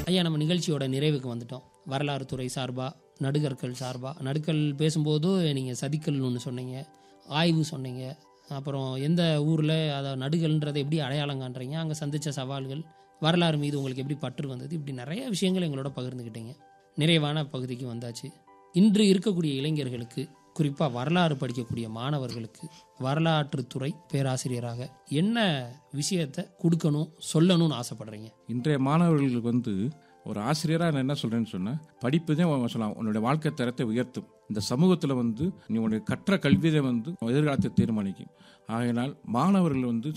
ஐயா நம்ம நிகழ்ச்சியோட நிறைவுக்கு வந்துட்டோம் வரலாறு துறை சார்பாக நடுகற்கள் சார்பாக நடுக்கல் பேசும்போது நீங்கள் சதிக்கல்னு ஒன்று சொன்னீங்க ஆய்வு சொன்னீங்க அப்புறம் எந்த ஊரில் அதை நடுகல்ன்றதை எப்படி அடையாளம் காண்றீங்க அங்கே சந்தித்த சவால்கள் வரலாறு மீது உங்களுக்கு எப்படி பற்று வந்தது இப்படி நிறைய விஷயங்கள் எங்களோட பகிர்ந்துக்கிட்டீங்க நிறைவான பகுதிக்கு வந்தாச்சு இன்று இருக்கக்கூடிய இளைஞர்களுக்கு குறிப்பாக வரலாறு படிக்கக்கூடிய மாணவர்களுக்கு வரலாற்றுத்துறை பேராசிரியராக என்ன விஷயத்தை கொடுக்கணும் சொல்லணும்னு ஆசைப்படுறீங்க இன்றைய மாணவர்களுக்கு வந்து ஒரு ஆசிரியராக நான் என்ன சொல்கிறேன்னு சொன்னால் படிப்பு தான் சொல்லலாம் உன்னுடைய வாழ்க்கை தரத்தை உயர்த்தும் இந்த சமூகத்தில் வந்து நீ உன்னுடைய கற்ற கல்வியை வந்து எதிர்காலத்தை தீர்மானிக்கும் ஆகையினால் மாணவர்கள் வந்து